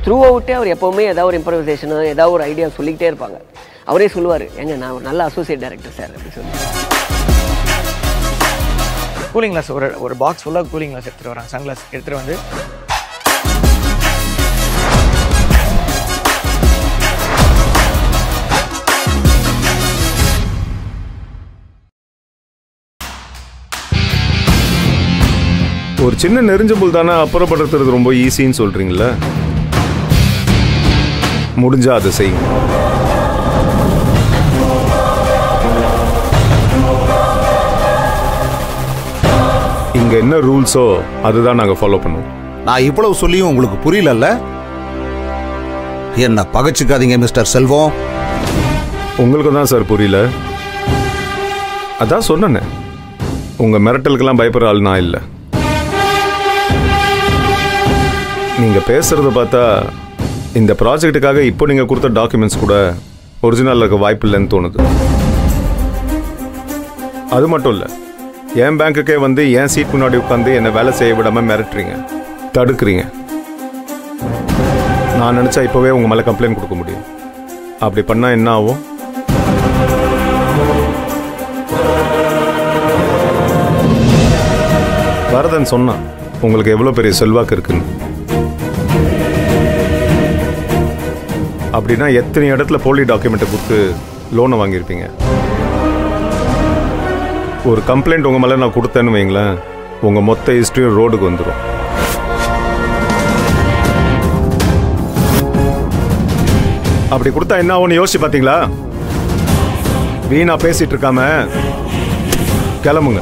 through அவுட்டே அவர் எப்போவுமே ஏதாவது ஒரு இம்ப்ரவைசேஷனோ ஏதாவது ஒரு ஐடியா சொல்லிக்கிட்டே இருப்பாங்க அவரே சொல்லுவார் ஏங்க நான் ஒரு நல்ல அசோசியேட் டைரக்டர் சார் அப்படின்னு சொல்லி கூலிங் கிளாஸ் ஒரு ஒரு பாக்ஸ் ஃபுல்லாக கூலிங் கிளாஸ் எடுத்துகிட்டு வராங்க சன்கிளாஸ் எடுத்துகிட்டு வந்து ஒரு சின்ன நெறிஞ்ச புல் தானே அப்புறப்படுத்துறது ரொம்ப ஈஸின்னு சொல்றீங்களா முடிஞ்சா அதை செய்யுங்க இங்க என்ன ரூல்ஸோ அதுதான் நாங்க ஃபாலோ பண்ணுவோம் நான் இவ்வளவு சொல்லியும் உங்களுக்கு புரியலல்ல என்ன பகச்சுக்காதீங்க மிஸ்டர் செல்வம் உங்களுக்கு தான் சார் புரியல அதான் சொன்னேனே உங்க மிரட்டலுக்கெல்லாம் பயப்படுற ஆள் நான் இல்லை நீங்க பேசுறத பார்த்தா இந்த ப்ராஜெக்ட்டுக்காக இப்போ நீங்க கொடுத்த டாக்குமெண்ட்ஸ் கூட ஒரிஜினல் இருக்க வாய்ப்பு இல்லைன்னு தோணுது அது மட்டும் இல்லை என் பேங்க்குக்கே வந்து என் சீட் முன்னாடி உட்காந்து என்னை வேலை செய்ய விடாம மிரட்டுறீங்க தடுக்கிறீங்க நான் நினைச்சா இப்போவே உங்க மேலே கம்ப்ளைண்ட் கொடுக்க முடியும் அப்படி பண்ணா என்ன ஆகும் வரதன் சொன்னான் உங்களுக்கு எவ்வளவு பெரிய செல்வாக்கு இருக்குன்னு அப்படின்னா எத்தனை இடத்துல போலி டாக்குமெண்ட்டை கொடுத்து லோனை வாங்கியிருப்பீங்க ஒரு கம்ப்ளைண்ட் உங்க மேல நான் கொடுத்தேன்னு வைங்களேன் உங்க மொத்த ஹிஸ்டரியும் ரோடுக்கு வந்துடும் அப்படி கொடுத்தா என்ன ஆகும்னு யோசிச்சு பாத்தீங்களா வீணா பேசிட்டு இருக்காம கிளம்புங்க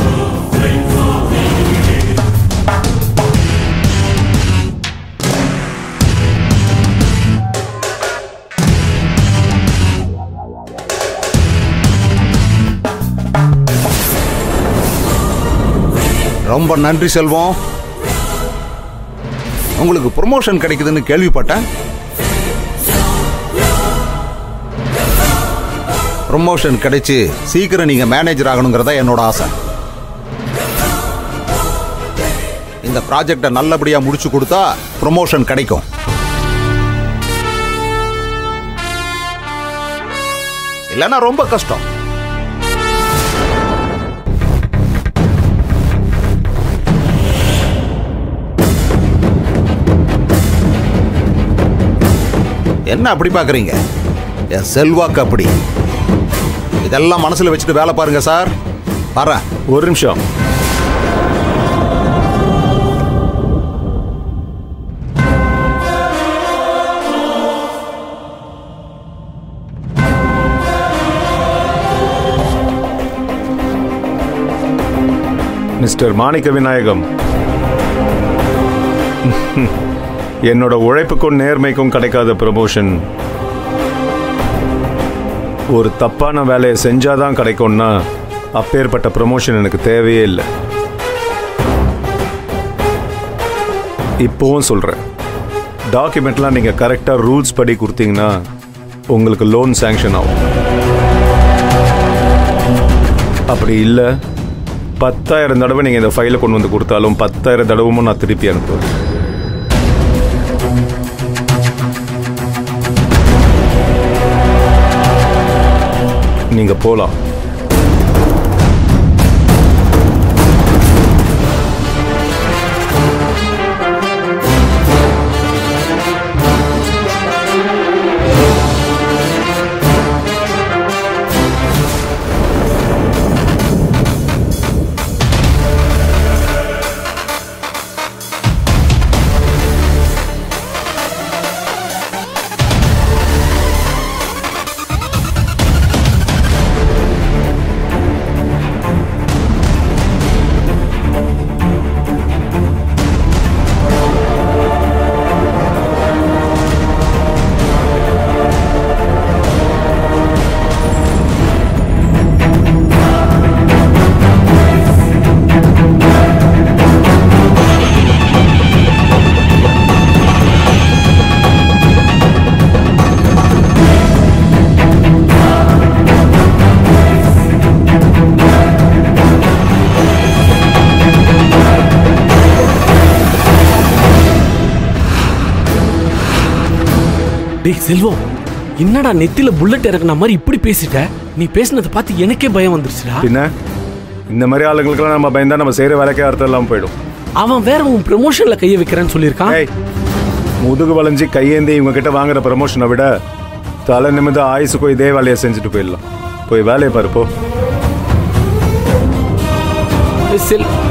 ரொம்ப நன்றி செல்வம் உங்களுக்கு ப்ரொமோஷன் கிடைக்குதுன்னு கேள்விப்பட்டேன் ப்ரொமோஷன் கிடைச்சு சீக்கிரம் நீங்க மேனேஜர் ஆகணுங்கிறதா என்னோட ஆசை இந்த ப்ராஜெக்டை நல்லபடியா முடிச்சு கொடுத்தா ப்ரொமோஷன் கிடைக்கும் இல்லைன்னா ரொம்ப கஷ்டம் என்ன அப்படி பாக்குறீங்க என் செல்வாக்கு அப்படி இதெல்லாம் மனசுல வச்சுட்டு வேலை பாருங்க சார் வரேன் ஒரு நிமிஷம் மிஸ்டர் மாணிக்க விநாயகம் என்னோட உழைப்புக்கும் நேர்மைக்கும் கிடைக்காத ப்ரமோஷன் ஒரு தப்பான வேலையை செஞ்சாதான் கிடைக்கும்னா அப்பேற்பட்ட ப்ரமோஷன் எனக்கு தேவையே இல்லை இப்போவும் சொல்கிறேன் டாக்குமெண்ட்லாம் நீங்கள் கரெக்டாக ரூல்ஸ் படி கொடுத்தீங்கன்னா உங்களுக்கு லோன் சேங்ஷன் ஆகும் அப்படி இல்லை பத்தாயிரம் தடவை நீங்கள் இந்த ஃபைலை கொண்டு வந்து கொடுத்தாலும் பத்தாயிரம் தடவும் நான் திருப்பி அனுப்புவேன் நீங்க போலாம் டேய் செல்வம் என்னடா நெத்தில புல்லட் இறக்குன மாதிரி இப்படி பேசிட்ட நீ பேசுனதை பார்த்து எனக்கே பயம் வந்துருச்சுடா பின்ன இந்த மாதிரி ஆளுங்களுக்கெல்லாம் நம்ம பயந்தா நம்ம செய்கிற வேலைக்கே அர்த்தம் இல்லாமல் போயிடும் அவன் வேற உன் ப்ரமோஷன்ல கைய வைக்கிறேன்னு சொல்லியிருக்கான் ஏய் முதுகு வளைஞ்சு கையேந்தி இவங்க கிட்ட வாங்குற ப்ரமோஷனை விட தலை நிமிந்து ஆயுசுக்கும் இதே வேலையை செஞ்சுட்டு போயிடலாம் போய் வேலையை பாரு போ செல்